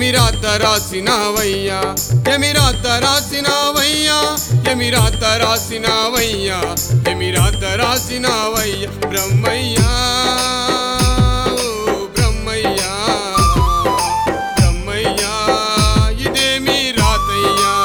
ఎమిరాత రాసినావయ్యా ఎమిరాత రాసినావయ్యా ఎమిరాత రాసినావయ్యా ఎమిరాత రాసినావయ్యా బ్రహ్మయ్యా ఓ బ్రహ్మయ్యా బ్రహ్మయ్యా ఇదేమి రాతయ్యా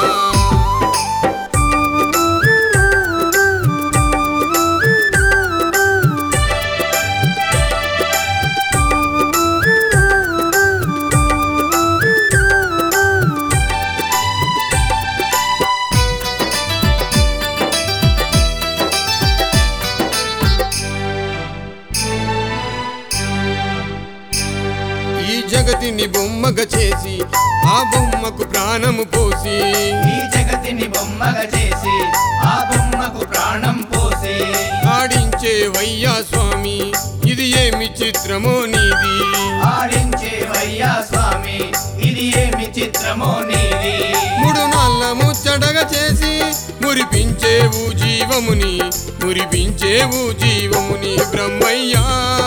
ఈ జగతిని బొమ్మగా చేసి ఆ బొమ్మకు ప్రాణము పోసి ఈ జగతిని బొమ్మగా చేసి ఆ బొమ్మకు ప్రాణం పోసి ఆడించే వయ్యా స్వామి ఇది ఏమి చిత్రమో నీది ఆడించే వయ్యా స్వామి ఇది ఏమి చిత్రమో నీది మూడు నాళ్ళ ముచ్చటగా చేసి మురిపించేవు జీవముని మురిపించేవు జీవముని బ్రహ్మయ్యా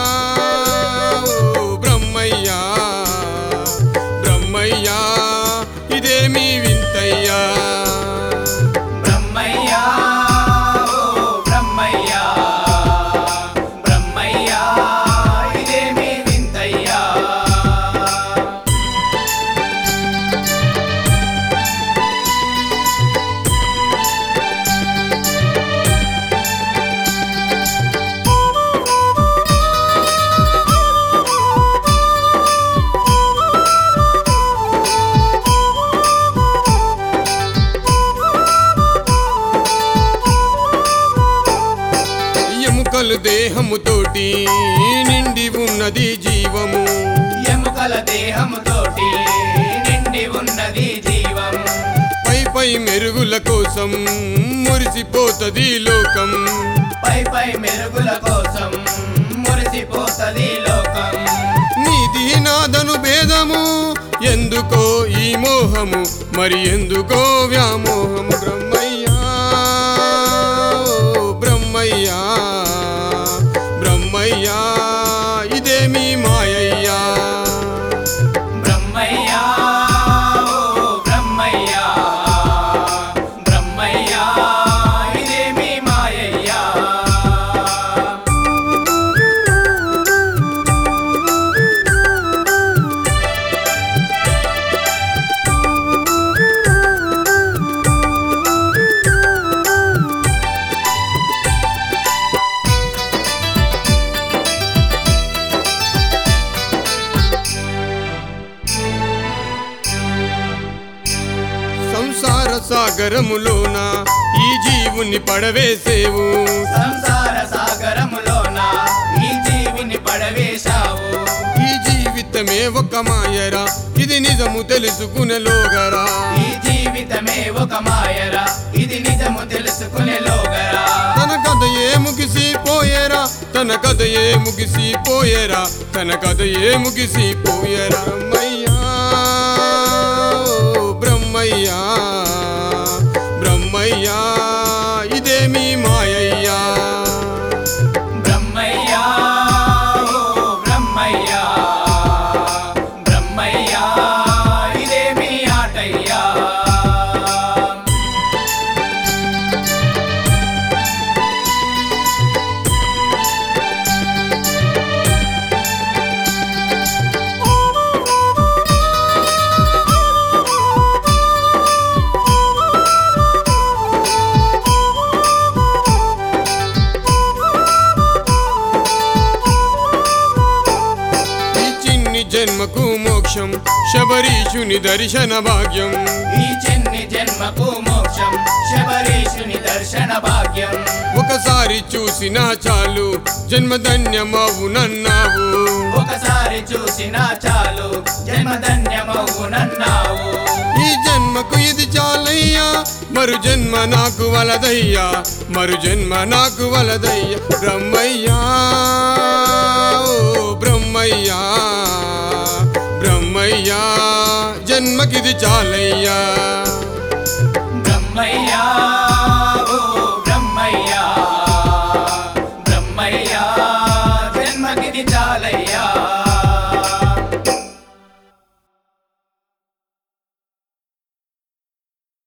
ఓ బ్రహ్మయ్యా బ్రహ్మయ్యా ఇదేమి వింతయ్యా బ్రహ్మయ్యా ఓ బ్రహ్మయ్యా బ్రహ్మయ్యా ఇదేమి వింతయ్యా ఎముకలు దేహముతోటి నిండి ఉన్నది జీవము ఎముకల దేహముతోటి నిండి ఉన్నది జీవం పై పై మెరుగుల కోసం మురిసిపోతది లోకం పై పై మెరుగుల కోసం మురిసిపోతది లోకం నీది నాదను భేదము ఎందుకో ఈ మోహము మరి ఎందుకో వ్యామోహము బ్రహ్మయ్యా ఓ బ్రహ్మయ్యా బ్రహ్మయ్యా ఇదేమి మాయయ్యా బ్రహ్మయ్యా ఓ బ్రహ్మయ్యా బ్రహ్మయ్యా ఇదేమి మాయయ్యా సంసార సాగరములోన ఈ జీవుని పడవేసేవు సంసార సాగరములోన ఈ జీవిని పడవేశావు ఈ జీవితమే ఒక మాయరా ఇది నిజము తెలుసుకునేలోగరా ఈ జీవితమే ఒక మాయరా ఇది నిజము తెలుసుకునే లోగరా తన కథ ఏ ముగిసిపోయేరా తన కథ ఏ ముగిసిపోయేరా తన కథ ఏ ముగిసిపోయేరా బ్రహ్మయ్యా ఓ బ్రహ్మయ్యా బ్రహ్మయ్యా ఇదేమి మాయయ్యా బ్రహ్మయ్యా ఓ బ్రహ్మయ్యా బ్రహ్మయ్యా ఇదేమి ఆటయ్యా ఈ చిన్ని జన్మకు మోక్షం శబరీషుని దర్శన భాగ్యం ఈ చిన్ని జన్మకు మోక్షం శబరీషుని దర్శన భాగ్యం ఒకసారి చూసినా చాలు జన్మధన్యమవునన్నావు ఒకసారి చూసినా చాలు జన్మధన్యమవునన్నావు ఈ జన్మకు ఇది చాలయ్యా మరు జన్మ నాకు వలదయ్యా మరు జన్మ నాకు వలదయ్యా బ్రహ్మయ్యా ఓ బ్రహ్మయ్యా బ్రహ్మయ్యా జన్మకిది చాలయ్యా బ్రహ్మయ్యా ఓ బ్రహ్మయ్యా బ్రహ్మయ్యా జన్మకిది చాలయ్యా